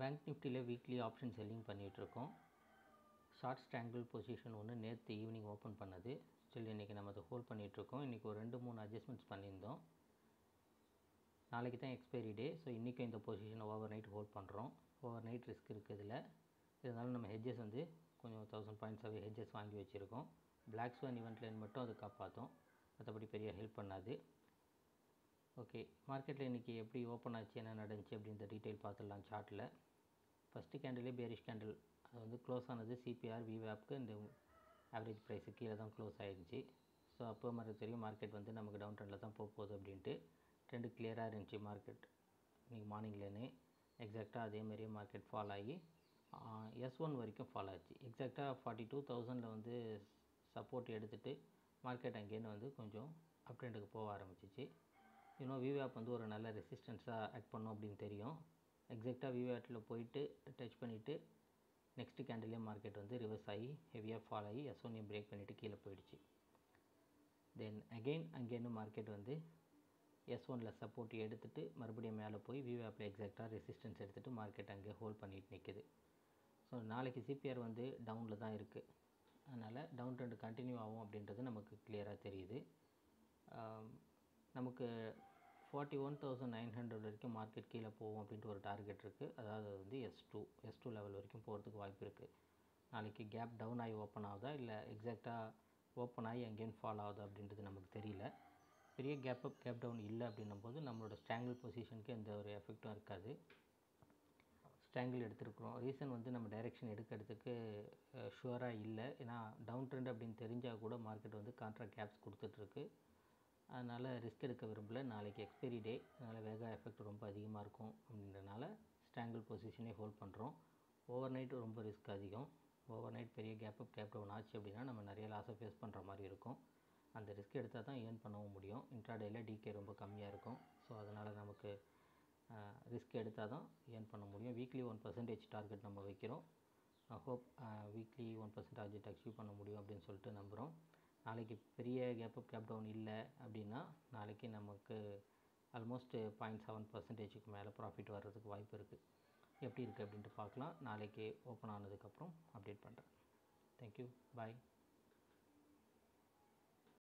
bank நிஃப்டியில் weekly option selling பண்ணிகிட்ருக்கோம் short strangle position ஒன்று நேற்று ஈவினிங் ஓப்பன் பண்ணது ஸ்டில் இன்றைக்கி நம்ம அதை ஹோல்ட் பண்ணிகிட்ருக்கோம் இன்றைக்கி ஒரு ரெண்டு மூணு அட்ஜஸ்ட்மெண்ட்ஸ் பண்ணியிருந்தோம் நாளைக்கு தான் எக்ஸ்பைரி டே ஸோ இன்றைக்கும் இந்த பொசிஷனை ஓவர் நைட் ஹோல்ட் பண்ணுறோம் ஓவர் நைட் ரிஸ்க் இருக்குது இதில் இருந்தாலும் நம்ம ஹெட்ஜஸ் வந்து கொஞ்சம் தௌசண்ட் பாயிண்ட்ஸாகவே ஹெட்ஜஸ் வாங்கி வச்சுருக்கோம் பிளாக் ஸ்வான் ஈவெண்ட்லேருந்து மட்டும் அது காப்பாற்றும் மற்றபடி பெரிய ஹெல்ப் பண்ணாது ஓகே மார்க்கெட்டில் இன்றைக்கி எப்படி ஓப்பன் ஆச்சு என்ன நடந்துச்சு அப்படின்ற டீட்டெயில் பார்த்துடலாம் சார்ட்டில் ஃபஸ்ட்டு கேண்டிலே பேரிஷ் கேண்டில் அது வந்து க்ளோஸ் ஆனது சிபிஆர் விவேப்க்கு இந்த ஆவரேஜ் ப்ரைஸு கீழே தான் க்ளோஸ் ஆகிருந்துச்சி ஸோ அப்போ மாதிரி தெரியும் மார்க்கெட் வந்து நமக்கு டவுன் ட்ரெண்டில் தான் போக போகுது அப்படின்ட்டு ட்ரெண்டு கிளியராக இருந்துச்சு மார்க்கெட் இன்றைக்கி மார்னிங்லேனே எக்ஸாக்டாக அதே மாதிரியே மார்க்கெட் ஃபால் ஆகி எஸ் ஒன் வரைக்கும் ஃபால் ஆச்சு எக்ஸாக்டாக ஃபார்ட்டி டூ தௌசண்டில் வந்து சப்போர்ட் எடுத்துகிட்டு மார்க்கெட் அங்கேருந்து வந்து கொஞ்சம் அப் ட்ரெண்டுக்கு போக ஆரம்பிச்சிச்சு இன்னும் விவேப் வந்து ஒரு நல்ல ரெசிஸ்டன்ஸாக ஆக்ட் பண்ணும் அப்படின்னு தெரியும் எக்ஸாக்டாக விவேட்டில் போயிட்டு டச் பண்ணிவிட்டு நெக்ஸ்ட்டு கேண்டிலே மார்க்கெட் வந்து ரிவர்ஸ் ஆகி ஹெவியாக ஃபால் ஆகி எஸ் ஒன்னையும் பிரேக் பண்ணிவிட்டு கீழே போயிடுச்சு தென் அகெயின் அங்கேருந்து மார்க்கெட் வந்து எஸ் ஒனில் சப்போர்ட் எடுத்துகிட்டு மறுபடியும் மேலே போய் விவேப்பில் எக்ஸாக்டாக ரெசிஸ்டன்ஸ் எடுத்துகிட்டு மார்க்கெட் அங்கே ஹோல்ட் பண்ணிட்டு நிற்குது ஸோ நாளைக்கு சிபிஆர் வந்து டவுனில் தான் இருக்குது அதனால் டவுன் ட்ரெண்ட் கண்டினியூ ஆகும் அப்படின்றது நமக்கு கிளியராக தெரியுது நமக்கு forty one thousand nine hundred வரைக்கும் மார்க்கெட் கீழே போகும் அப்படின்ட்டு ஒரு டார்கெட் இருக்குது அதாவது வந்து S two S two level வரைக்கும் போகிறதுக்கு வாய்ப்பு இருக்குது நாளைக்கு கேப் டவுன் ஆகி ஓப்பன் ஆகுதா இல்லை எக்ஸாக்டாக ஓப்பன் ஆகி அங்கேயும் ஃபால் ஆகுதா அப்படின்றது நமக்கு தெரியல பெரிய கேப் அப் கேப் டவுன் இல்லை அப்படின்னும் போது நம்மளோட ஸ்ட்ராங்கிள் பொசிஷனுக்கு எந்த ஒரு எஃபெக்டும் இருக்காது ஸ்ட்ராங்கிள் எடுத்துருக்குறோம் ரீசன் வந்து நம்ம டைரெக்ஷன் எடுக்கிறதுக்கு ஷுவராக இல்லை ஏன்னா டவுன் ட்ரெண்ட் அப்படின்னு தெரிஞ்சால் கூட மார்க்கெட் வந்து கான்ட்ராக்ட் கேப்ஸ் கொடுத்துட்ருக்கு அதனால் ரிஸ்க் எடுக்க விரும்பல நாளைக்கு எக்ஸ்பைரி டே அதனால் வேகா எஃபெக்ட் ரொம்ப அதிகமாக இருக்கும் அப்படின்றனால ஸ்ட்ராங்கிள் பொசிஷனே ஹோல்ட் பண்ணுறோம் ஓவர் நைட்டு ரொம்ப ரிஸ்க் அதிகம் ஓவர் நைட் பெரிய கேப் அப் கேப் டவுன் ஆச்சு அப்படின்னா நம்ம நிறைய லாஸை ஃபேஸ் பண்ணுற மாதிரி இருக்கும் அந்த ரிஸ்க் எடுத்தால் தான் ஏர்ன் பண்ணவும் முடியும் இன்ட்ராடேயில் டிகே ரொம்ப கம்மியாக இருக்கும் ஸோ அதனால் நமக்கு ரிஸ்க் எடுத்தால் தான் ஏர்ன் பண்ண முடியும் வீக்லி ஒன் பர்சன்டேஜ் டார்கெட் நம்ம வைக்கிறோம் hope weekly one percent target achieve பண்ண முடியும் அப்படின்னு சொல்லிட்டு நம்புகிறோம் நாளைக்கு பெரிய கேப் அப் கேப் டவுன் இல்லை அப்படின்னா நாளைக்கு நமக்கு ஆல்மோஸ்ட் பாயிண்ட் செவன் பர்சன்டேஜுக்கு மேலே ப்ராஃபிட் வர்றதுக்கு வாய்ப்பு இருக்குது எப்படி இருக்குது அப்படின்ட்டு பார்க்கலாம் நாளைக்கு ஓப்பன் ஆனதுக்கப்புறம் அப்டேட் பண்ணுறேன் தேங்க்யூ பாய்